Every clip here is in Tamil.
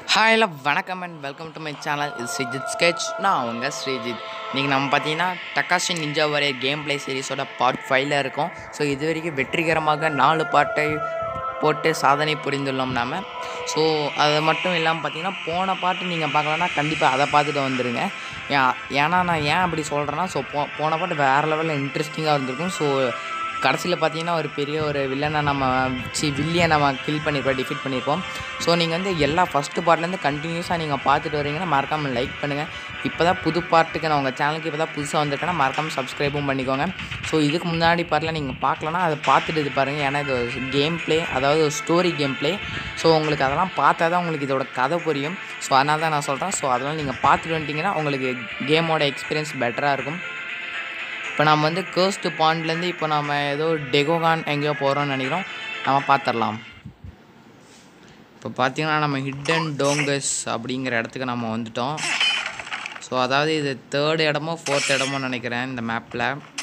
ஹாய் ஹலோ வணக்கம் and welcome to my channel இது ஸ்ரீஜித் ஸ்கெட்ச் நான் உங்கள் ஸ்ரீஜித் இன்றைக்கி நம்ம பார்த்தீங்கன்னா டக்காஷி நிஞ்சா வரைய கேம் ப்ளே சீரிஸோட பார்ட் ஃபைவ்ல இருக்கோம் ஸோ இது வரைக்கும் வெற்றிகரமாக நாலு பார்ட்டை போட்டு சாதனை புரிந்துள்ளோம் நாம ஸோ அது மட்டும் இல்லாமல் பார்த்தீங்கன்னா போன பாட்டு நீங்கள் பார்க்கலன்னா கண்டிப்பாக அதை பார்த்துட்டு வந்துடுங்க ஏன் ஏன்னா நான் ஏன் அப்படி சொல்கிறேன்னா ஸோ போ போன பாட்டு வேறு லெவலில் இன்ட்ரெஸ்டிங்காக இருந்திருக்கும் ஸோ கடைசியில் பார்த்தீங்கன்னா ஒரு பெரிய ஒரு வில்லனை நம்ம சி வில்லியை நம்ம கில் பண்ணியிருப்போம் டிஃபீட் பண்ணியிருப்போம் ஸோ நீங்கள் வந்து எல்லா ஃபஸ்ட்டு பார்ட்லேருந்து கண்டினியூஸாக நீங்கள் பார்த்துட்டு வரீங்கன்னா மறக்காமல் லைக் பண்ணுங்கள் இப்போ தான் புது பார்ட்டுக்கு நான் உங்கள் சேனலுக்கு இப்போ தான் புதுசாக வந்திருக்கேன்னா மறக்காமல் சப்ஸ்கிரைபும் பண்ணிக்கோங்க ஸோ இதுக்கு முன்னாடி பார்ட்டில் நீங்கள் பார்க்கலன்னா அதை பார்த்துட்டு இது பாருங்கள் ஏன்னா இது கேம் ப்ளே அதாவது ஸ்டோரி கேம் ப்ளே ஸோ உங்களுக்கு அதெல்லாம் பார்த்தா தான் உங்களுக்கு இதோட கதை புரியும் ஸோ அதனால தான் நான் சொல்கிறேன் ஸோ அதெல்லாம் நீங்கள் பார்த்துட்டு வந்துட்டிங்கன்னா உங்களுக்கு கேமோட எக்ஸ்பீரியன்ஸ் பெட்டராக இருக்கும் இப்போ நம்ம வந்து கேர்ஸ்ட் பாண்ட்லேருந்து இப்போ நம்ம ஏதோ டெகோகான் எங்கேயோ போகிறோம்னு நினைக்கிறோம் நம்ம பார்த்துடலாம் இப்போ பார்த்தீங்கன்னா நம்ம ஹிட்டன் டோங்கஸ் அப்படிங்கிற இடத்துக்கு நம்ம வந்துட்டோம் ஸோ அதாவது இது தேர்ட் இடமோ ஃபோர்த் இடமோ நினைக்கிறேன் இந்த மேப்பில்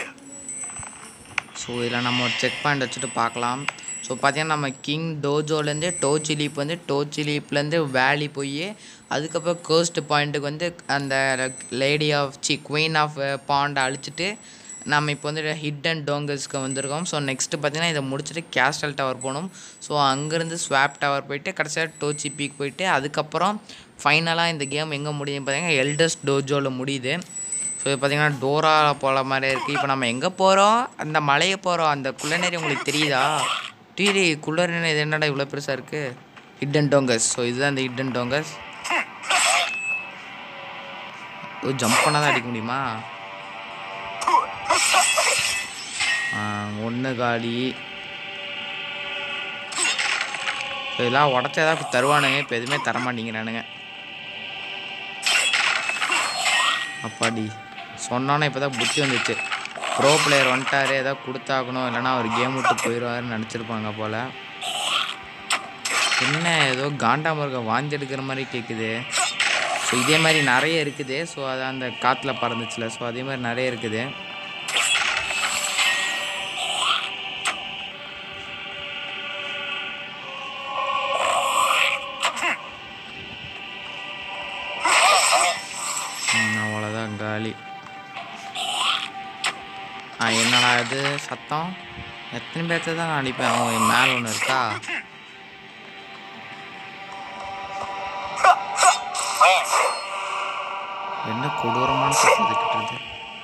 ஸோ இதில் நம்ம ஒரு செக் பாயிண்ட் வச்சுட்டு பார்க்கலாம் ஸோ பார்த்தீங்கன்னா நம்ம கிங் டோஜோலேருந்து டோச்சி லீப் வந்து டோச்சி லீப்லேருந்து வேலி போய் அதுக்கப்புறம் கோஸ்ட் பாயிண்ட்டுக்கு வந்து அந்த lady of sea queen of பாண்டை அழிச்சிட்டு நம்ம இப்போ வந்து ஹிட்டன் டோங்கஸ்க்கு வந்திருக்கோம் ஸோ நெக்ஸ்ட்டு பார்த்தீங்கன்னா இதை முடிச்சுட்டு கேஸ்டல் டவர் போகணும் ஸோ அங்கேருந்து ஸ்வாப் டவர் போயிட்டு கடைசியாக டோச்சி பீக் போயிட்டு அதுக்கப்புறம் ஃபைனலாக இந்த கேம் எங்கே முடியுது பார்த்தீங்கன்னா எல்டஸ் டோஜோவில் முடியுது ஸோ இது பார்த்தீங்கன்னா டோரா போல மாதிரி இருக்குது இப்போ நம்ம எங்கே போகிறோம் அந்த மலையை போகிறோம் அந்த குள்ளநேரி உங்களுக்கு தெரியுதா டீரி குள்ளநேரி இது என்னடா இவ்வளோ பெருசாக இருக்குது ஹிட்டன் டோங்கஸ் ஸோ இதுதான் இந்த ஹிட்டன் டோங்கஸ் ஓ ஜம்ப் பண்ணால் தான் அடிக்க முடியுமா ஒன்று காலி இப்போ இதெல்லாம் உடச்சா ஏதாவது தருவானுங்க இப்போ எதுவுமே தரமாட்டேங்கிறானுங்க அப்பாடி சொன்னோன்னே இப்போ தான் புத்தி வந்துச்சு ப்ரோ பிளேயர் வந்துட்டாரு ஏதாவது கொடுத்தாகணும் இல்லைனா அவர் கேம் விட்டு போயிடுவாருன்னு நினச்சிருப்பாங்க போல் என்ன ஏதோ காண்டாமிருக வாந்தி எடுக்கிற மாதிரி கேட்குது ஸோ இதே மாதிரி நிறைய இருக்குது ஸோ அது அந்த காற்றுல பறந்துச்சுல ஸோ அதே மாதிரி நிறைய இருக்குது ம், அவ்வளோதான் காலி ஆ என்னடா இது சத்தம் எத்தனை பேர்த்த தான் நான் அடிப்பேன் அவன் மேலே ஒன்று இருக்கா என்ன கொடூரமான சத்தம் இதுக்கிட்டு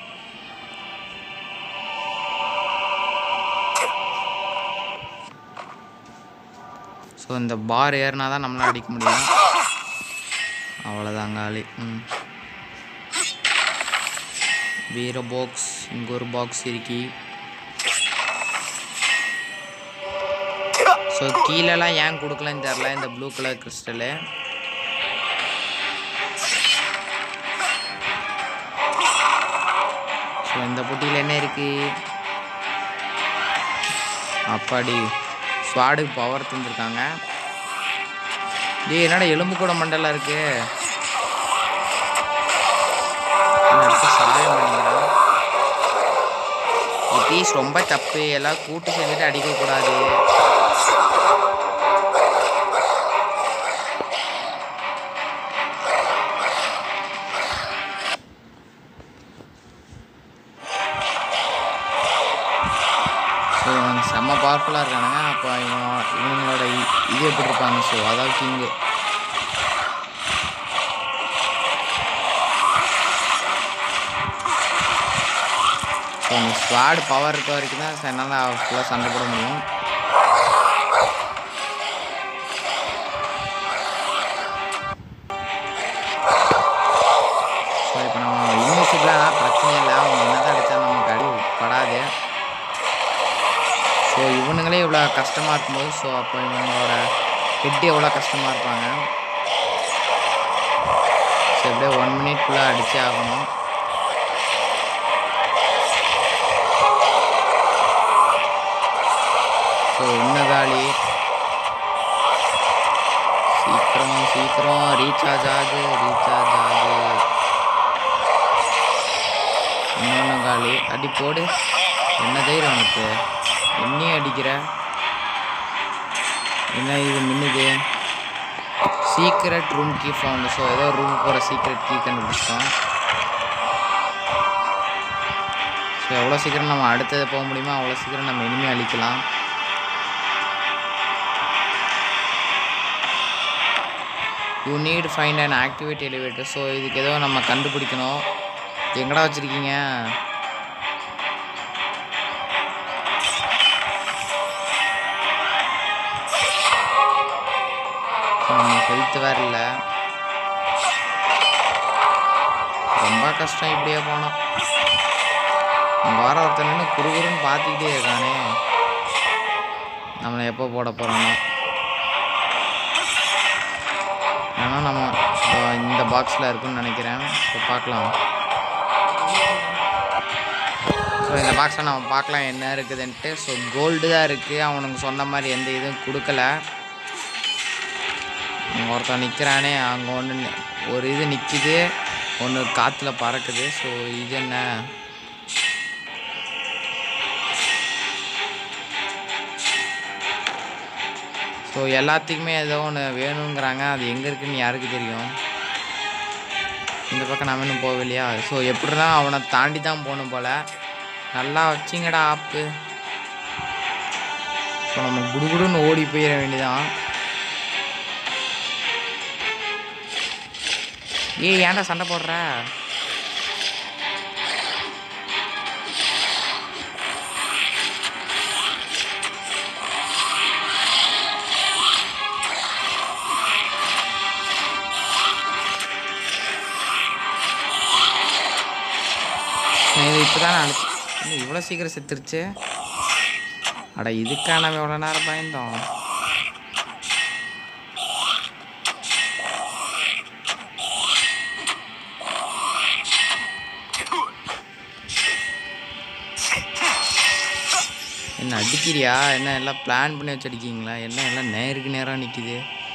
ஸோ இந்த பார் ஏறினா தான் நம்மளால் அடிக்க முடியும் அவ்வளோதான் காலி ம் வீர பாக்ஸ் இங்கே ஒரு பாக்ஸ் இருக்கி ஸோ கீழெல்லாம் ஏன் கொடுக்கலன்னு தெரில இந்த ப்ளூ கலர் கிறிஸ்டலு ஸோ இந்த பொட்டியில் என்ன இருக்கு அப்பாடி ஸ்வாடுக்கு பவர் தந்துருக்காங்க டேய் என்னடா எலும்பு கூட மண்டலம் இருக்கு அடுத்து சாயம் பண்ணிக்கிறான் பீஸ் ரொம்ப தப்பு எல்லாம் கூட்டு சேர்ந்துட்டு அடிக்கக்கூடாது ஸோ இவங்க செம்ம பவர்ஃபுல்லாக இருக்கானுங்க அப்போ இவன் இவங்களோட இ- இது எப்படி இருப்பாங்க ஸோ அதாவது கிங்கு ஸோ அந்த ஸ்குவாட் பவர் இருக்க வரைக்கும் தான் என்னால் ஃபுல்லாக சண்டை போட முடியும் ஸோ இப்போ நம்ம இன்விசிபிளாக பிரச்சனை இல்லை அவங்க என்னதான் அடித்தா நமக்கு அடி படாது ஸோ இவனுங்களே இவ்வளோ கஷ்டமாக இருக்கும்போது ஸோ அப்போ இவங்களோட ஹெட் எவ்வளோ கஷ்டமாக இருப்பாங்க ஸோ எப்படியே ஒன் மினிட்குள்ளே அடிச்சே ஆகணும் ஸோ ஒன்று காலி சீக்கிரம் சீக்கிரம் ரீசார்ஜ் ஆகுது ரீசார்ஜ் ஆகுது இன்னொன்று காலி அடி போடு என்ன தைரியம் உனக்கு என்னையும் அடிக்கிற என்ன இது மின்னுது secret room key found so ஏதோ ரூம் போகிற சீக்ரெட் கீ கண்டுபிடிச்சிட்டோம் ஸோ எவ்வளோ சீக்கிரம் நம்ம அடுத்தது போக முடியுமோ அவ்வளோ சீக்கிரம் நம்ம இனிமே அழிக்கலாம் you need find and activate elevator so இதுக்கு ஏதோ நம்ம கண்டுபிடிக்கணும் எங்கடா வச்சுருக்கீங்க நம்ம ஹெல்த் வேறு இல்லை ரொம்ப கஷ்டம் இப்படியே போனோம் அங்கே வர ஒருத்தன் நின்று குறுகுறுன்னு பார்த்துக்கிட்டே இருக்கானே நம்மளை எப்போ போட போகிறானோ ஏன்னா நம்ம அஹ், இந்த பாக்ஸில் இருக்குன்னு நினைக்கிறேன் ஸோ பார்க்கலாம் ஸோ இந்த பாக்ஸில் நம்ம பார்க்கலாம் என்ன இருக்குதுன்ட்டு ஸோ கோல்டு தான் இருக்குது அவனுக்கு சொன்ன மாதிரி எந்த இதுவும் கொடுக்கல அங்கே ஒருத்தன் நிற்கிறானே அங்கே ஒன்று ஒரு இது நிற்கிது ஒன்று காற்றுல பறக்குது ஸோ இது என்ன ஸோ எல்லாத்துக்குமே ஏதோ ஒன்று வேணுங்கிறாங்க அது எங்கே இருக்குன்னு யாருக்கு தெரியும் இந்த பக்கம் நம்ம இன்னும் போகலையா ஸோ எப்படின்னா அவனை தாண்டி தான் போகணும் போல் நல்லா வச்சிங்கடா ஆப்பு ஸோ நம்ம குடுகுடுன்னு ஓடி போயிட வேண்டியதான் ஏய் ஏன்டா சண்டை போடுற இது இப்போ தான் அனுப்பிச்சு இன்னும் இவ்வளோ சீக்கிரம் செத்துருச்சு அட இதுக்கான எவ்வளோ நேரம் பயந்தோம் என்ன அடிக்கிறியா என்ன எல்லாம் பிளான் பண்ணி வச்சு அடிக்கீங்களா எல்லாம் எல்லாம் நேருக்கு நேராக நிற்கிது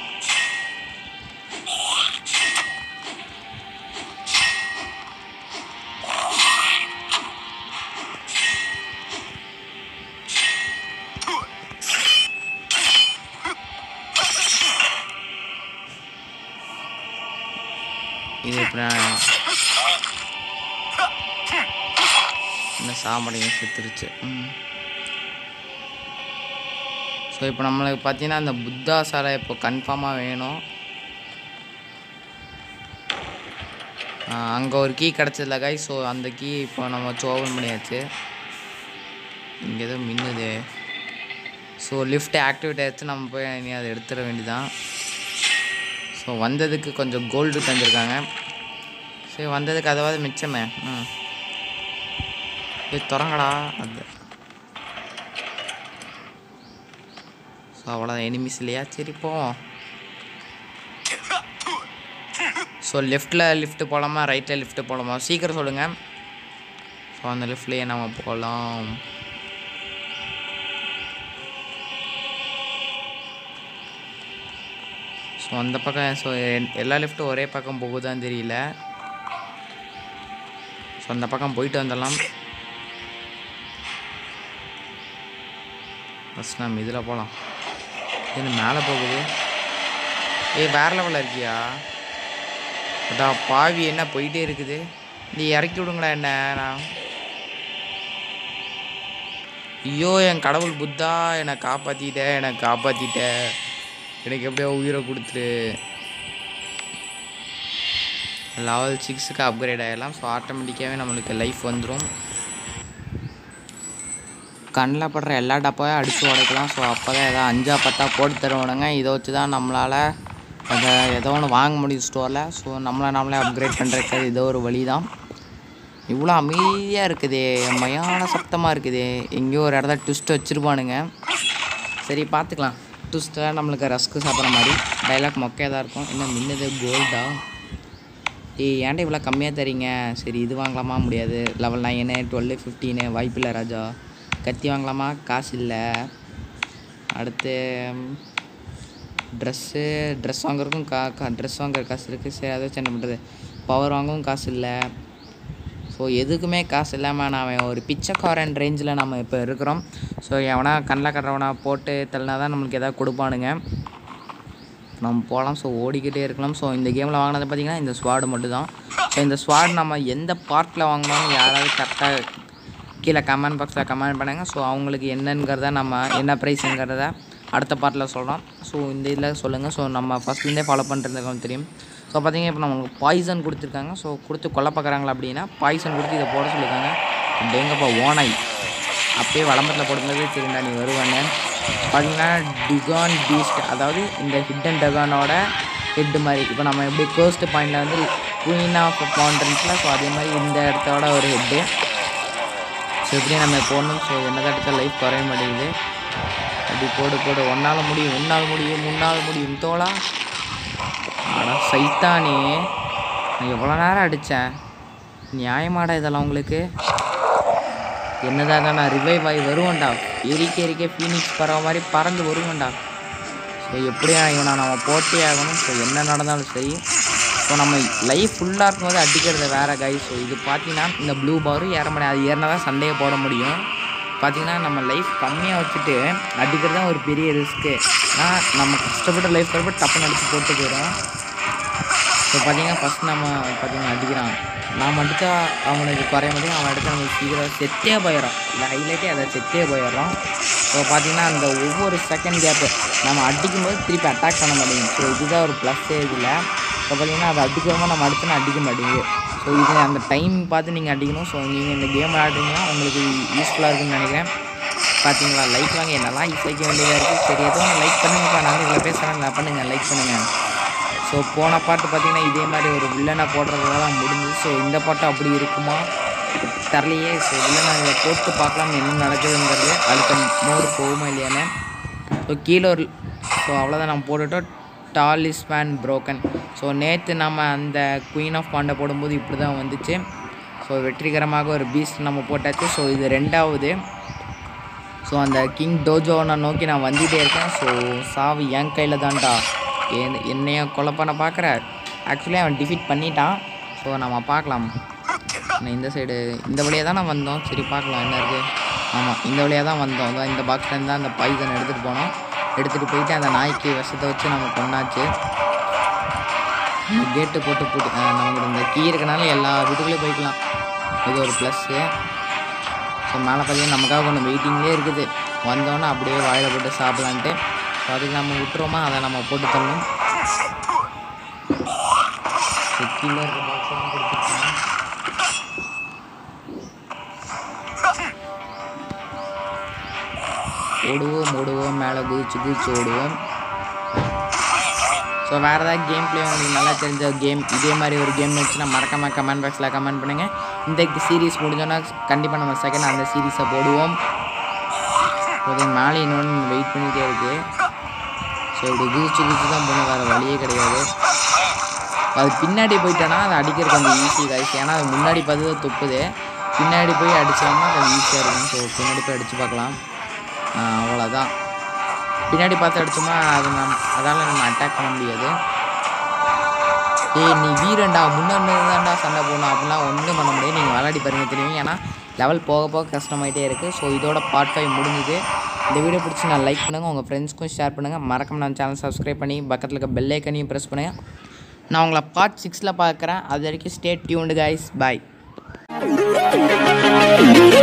இது இப்போ நான் என்ன சாமடையும் செத்துருச்சு ம் ஸோ இப்போ நம்மளுக்கு பார்த்தீங்கன்னா அந்த புத்தா சாலை இப்போ கன்ஃபார்மாக வேணும் அங்கே ஒரு கீ கிடச்சதில்ல காய் ஸோ அந்த கீ இப்போ நம்ம வச்சு ஓப்பன் பண்ணியாச்சு இங்கே ஏதோ மின்னுது ஸோ லிஃப்ட் ஆக்டிவேட் ஆகிடுச்சு நம்ம போய் இனி அதை எடுத்துட வேண்டியதான் ஸோ வந்ததுக்கு கொஞ்சம் கோல்டு தந்திருக்காங்க சரி வந்ததுக்கு அதாவது மிச்சமே ம் இது திறங்கடா அது ஸோ அவ்வளோ எனிமிஸ் இல்லையா சரி போவோம் ஸோ லெஃப்ட்டில் லிஃப்ட்டு போகலாமா ரைட்டில் லிஃப்ட்டு போகலாமா சீக்கிரம் சொல்லுங்கள் ஸோ அந்த லிஃப்ட்லேயே நம்ம போகலாம் ஸோ அந்த பக்கம் ஸோ எல்லா லிஃப்ட்டும் ஒரே பக்கம் போகுதான்னு தெரியல ஸோ அந்த பக்கம் போயிட்டு வந்துடலாம் ஃபஸ்ட் நம்ம இதில் போகலாம் இது மேலே போகுது ஏய் வேற லெவலில் இருக்கியா அதா பாவி என்ன போயிட்டே இருக்குது நீ இறக்கி விடுங்களா என்ன நான் ஐயோ என் கடவுள் புத்தா என்னை காப்பாற்றிட்ட என்னை காப்பாற்றிட்ட எனக்கு எப்படியோ உயிரை கொடுத்துரு லெவல் சிக்ஸுக்கு அப்கிரேட் ஆகிடலாம் ஸோ ஆட்டோமேட்டிக்காகவே நம்மளுக்கு லைஃப் வந்துடும் கண்ணில் படுற எல்லா டப்பாவையும் அடித்து உடைக்கலாம் ஸோ அப்போ தான் எதாவது அஞ்சா பத்தா போட்டு தருவானுங்க இதை வச்சு தான் நம்மளால் அதை ஏதோ ஒன்று வாங்க முடியும் ஸ்டோரில் ஸோ நம்மளை நம்மளே அப்கிரேட் பண்ணுறதுக்கு இது ஒரு வழி தான் இவ்வளோ அமைதியாக இருக்குதே மயான சப்தமாக இருக்குதே எங்கேயோ ஒரு இடத்துல ட்விஸ்ட் வச்சுருப்பானுங்க சரி பார்த்துக்கலாம் ட்விஸ்ட்டில் நம்மளுக்கு ரஸ்க்கு சாப்பிட்ற மாதிரி டைலாக் மொக்கையாக தான் இருக்கும் என்ன மின்னது கோல்டா ஏய் ஏன்டா இவ்வளோ கம்மியாக தரீங்க சரி இது வாங்கலாமா முடியாது லெவல் நைனு டுவெல்லு ஃபிஃப்டீனு வாய்ப்பில்லை ராஜா கத்தி வாங்கலாமா காசு இல்லை அடுத்து ட்ரெஸ்ஸு ட்ரெஸ் வாங்குறதுக்கும் கா கா ட்ரெஸ் வாங்குற காசு இருக்குது சரி அதை வச்சு என்ன பண்ணுறது பவர் வாங்கவும் காசு இல்லை ஸோ எதுக்குமே காசு இல்லாமல் நான் ஒரு பிச்சைக்காரன் ரேஞ்சில் நம்ம இப்போ இருக்கிறோம் ஸோ எவனா கண்ணில் கட்டுறவனா போட்டு தள்ளினா தான் நம்மளுக்கு எதாவது கொடுப்பானுங்க நம்ம போகலாம் ஸோ ஓடிக்கிட்டே இருக்கலாம் ஸோ இந்த கேமில் வாங்கினது பார்த்தீங்கன்னா இந்த ஸ்வாடு மட்டும் தான் ஸோ இந்த ஸ்வாட் நம்ம எந்த பார்ட்டில் வாங்கினோம்னு யாராவது கரெக்டாக கீழே கமெண்ட் பாக்ஸில் கமெண்ட் பண்ணுங்கள் ஸோ அவங்களுக்கு என்னங்கிறத நம்ம என்ன ப்ரைஸுங்கிறத அடுத்த பார்ட்டில் சொல்கிறோம் ஸோ இந்த இதில் சொல்லுங்கள் ஸோ நம்ம ஃபஸ்ட்லேருந்தே ஃபாலோ பண்ணுறதுக்கு தெரியும் ஸோ பார்த்தீங்கன்னா இப்போ நம்மளுக்கு பாய்சன் கொடுத்துருக்காங்க ஸோ கொடுத்து கொல்ல பார்க்குறாங்களா அப்படின்னா பாய்சன் கொடுத்து இதை போட சொல்லியிருக்காங்க டேங்கப்பா ஓனாய் அப்பயே விளம்பரத்தில் போடும்போது தெரியுண்டா நீ வருவானே பார்த்தீங்கன்னா டிகான் பீஸ்ட் அதாவது இந்த ஹிட்டன் டகானோட ஹெட்டு மாதிரி இப்போ நம்ம எப்படி கோஸ்ட் பாயிண்டில் வந்து குயின் ஆஃப் பவுண்டன்ஸில் ஸோ அதே மாதிரி இந்த இடத்தோட ஒரு ஹெட்டு ஸோ எப்படி நம்ம போடணும் ஸோ என்ன இடத்துல லைஃப் குறைய மாட்டேங்குது அப்படி போடு போடு ஒன்றால் முடியும் ஒன்றால் முடியும் முன்னால் முடியும் தோளா ஆனால் சைத்தானே நான் எவ்வளோ நேரம் அடித்தேன் நியாயமாடா இதெல்லாம் உங்களுக்கு என்னதான் நான் ரிவைவ் ஆகி வருவேன்டா எரிக்க எரிக்க ஃபீனிக்ஸ் பறவை மாதிரி பறந்து வருவேன்டா ஸோ எப்படியா இவனை நம்ம போட்டே ஆகணும் ஸோ என்ன நடந்தாலும் சரி ஸோ நம்ம லைஃப் ஃபுல்லாக இருக்கும்போது அடிக்கிறது வேறு கை ஸோ இது பார்த்தீங்கன்னா இந்த ப்ளூ பாரும் ஏற முடியாது அது ஏறினா தான் சண்டையை போட முடியும் பார்த்தீங்கன்னா நம்ம லைஃப் கம்மியாக வச்சுட்டு அடிக்கிறது தான் ஒரு பெரிய ரிஸ்க்கு ஆனால் நம்ம கஷ்டப்பட்டு லைஃப் வரப்போ டப்புன்னு அடித்து போட்டு போயிடும் ஸோ பார்த்தீங்கன்னா ஃபஸ்ட் நம்ம பார்த்தீங்கன்னா அடிக்கிறான் நாம் அடித்தா அவனுக்கு குறைய முடியும் அவன் அடித்தா நமக்கு சீக்கிரம் செத்தே போயிடும் இந்த ஹைலைட்டே அதை செத்தே போயிடுறோம் ஸோ பார்த்தீங்கன்னா அந்த ஒவ்வொரு செகண்ட் கேப்பு நம்ம அடிக்கும்போது திருப்பி அட்டாக் பண்ண மாட்டேங்குது ஸோ இதுதான் ஒரு ப்ளஸ்ஸே இதில் இப்போ பார்த்தீங்கன்னா அதை அடிக்கிறோமோ நம்ம அடிச்சோன்னா அடிக்க மாட்டேங்குது ஸோ இது அந்த டைம் பார்த்து நீங்கள் அடிக்கணும் ஸோ நீங்கள் இந்த கேம் விளையாடுறீங்கன்னா உங்களுக்கு யூஸ்ஃபுல்லாக இருக்குன்னு நினைக்கிறேன் பார்த்தீங்களா லைக் வாங்க என்னெல்லாம் இசைக்க வேண்டியதாக இருக்குது சரி ஏதோ ஒன்று லைக் பண்ணுங்கப்பா நான் இவ்வளோ பேசுகிறேன் நான் பண்ணுங்கள் லைக் பண்ணுங்கள் ஸோ போன பாட்டு பார்த்தீங்கன்னா இதே மாதிரி ஒரு வில்லனை போடுறதுலாம் முடிஞ்சு ஸோ இந்த பாட்டு அப்படி இருக்குமா தரலையே ஸோ வில்லனை இதை போட்டு பார்க்கலாம் என்ன நடக்குதுங்கிறது அடுத்த மோடு போகுமா இல்லையானே ஸோ கீழே ஒரு ஸோ அவ்வளோதான் நம்ம போட்டுட்டோம் டாலிஸ்மேன் புரோக்கன் ஸோ நேற்று நம்ம அந்த குயின் ஆஃப் பாண்டை போடும்போது இப்படி தான் வந்துச்சு ஸோ வெற்றிகரமாக ஒரு பீஸ்ட் நம்ம போட்டாச்சு ஸோ இது ரெண்டாவது ஸோ அந்த கிங் டோஜோனை நோக்கி நான் வந்துகிட்டே இருக்கேன் ஸோ சாவு என் கையில் தான்டா என் என்னைய கொலை பண்ண பார்க்குற ஆக்சுவலி அவன் டிஃபீட் பண்ணிட்டான் ஸோ நம்ம பார்க்கலாம் நான் இந்த சைடு இந்த வழியாக தான் நான் வந்தோம் சரி பார்க்கலாம் என்ன இருக்குது ஆமாம் இந்த வழியாக தான் வந்தோம் அதான் இந்த பாக்ஸ்லேருந்து தான் அந்த பாய்சன் எடுத்துகிட்டு போனோம் எடுத்துகிட்டு போயிட்டு அந்த நாய்க்கு விஷத்தை வச்சு நம்ம கொண்டாச்சு கேட்டு போட்டு போட்டு ஆ, நமக்கு இந்த கீ இருக்கனால எல்லா வீட்டுக்குள்ளேயும் போய்க்கலாம் இது ஒரு ப்ளஸ்ஸு ஸோ மேலே பார்த்தீங்கன்னா நமக்காக கொஞ்சம் வெயிட்டிங்லேயே இருக்குது வந்தோன்னே அப்படியே வாயில் போட்டு சாப்பிட்லான்ட்டு ஸோ அதுக்கு நம்ம விட்டுருவோமா அதை நம்ம போட்டு தரணும் ஸோ கீழே இருக்க பாக்ஸ் எல்லாம் கொடுத்துருக்காங்க ஓடுவோம் ஓடுவோம் மேலே குதிச்சு குதிச்சு ஓடுவோம் ஸோ வேறு ஏதாவது கேம் ப்ளே உங்களுக்கு நல்லா தெரிஞ்ச கேம் இதே மாதிரி ஒரு கேம் வச்சுன்னா மறக்காம கமெண்ட் பாக்ஸில் கமெண்ட் பண்ணுங்கள் இந்த சீரிஸ் முடிஞ்சோன்னா கண்டிப்பாக நம்ம செகண்ட் அந்த சீரீஸை போடுவோம் அது மேலே இன்னொன்று வெயிட் பண்ணிகிட்டே இருக்குது ஸோ இப்படி குதிச்சு குதிச்சு தான் போகணும் வேறு வழியே கிடையாது அது பின்னாடி போயிட்டோன்னா அதை அடிக்கிறது கொஞ்சம் ஈஸி கைஸ் ஏன்னா அது முன்னாடி பார்த்து தான் துப்புது பின்னாடி போய் அடித்தோம்னா கொஞ்சம் ஈஸியாக இருக்கும் ஸோ பின்னாடி போய் அடித்து பார்க்கலாம் ஆ, அவ்வளோதான் பின்னாடி பார்த்து அடிச்சோம்னா அது நம் அதால் நம்ம அட்டாக் பண்ண முடியாது ஏய் நீ வீரன்டா முன்னாடி தான்டா சண்டை போடணும் அப்படிலாம் ஒன்றும் பண்ண முடியாது நீங்கள் விளையாடி பாருங்க தெரியும் ஏன்னா லெவல் போக போக கஷ்டமாயிட்டே இருக்குது ஸோ இதோட பார்ட் ஃபைவ் முடிஞ்சுது இந்த வீடியோ பிடிச்சி நான் லைக் பண்ணுங்கள் உங்கள் ஃப்ரெண்ட்ஸ்க்கும் ஷேர் பண்ணுங்கள் மறக்காம நம்ம சேனல் சப்ஸ்கிரைப் பண்ணி பக்கத்தில் இருக்க பெல் ஐக்கனையும் ப்ரெஸ் பண்ணுங்கள் நான் உங்களை பார்ட் சிக்ஸில் பார்க்குறேன் அது வரைக்கும் ஸ்டே டியூன்டு கைஸ் பாய்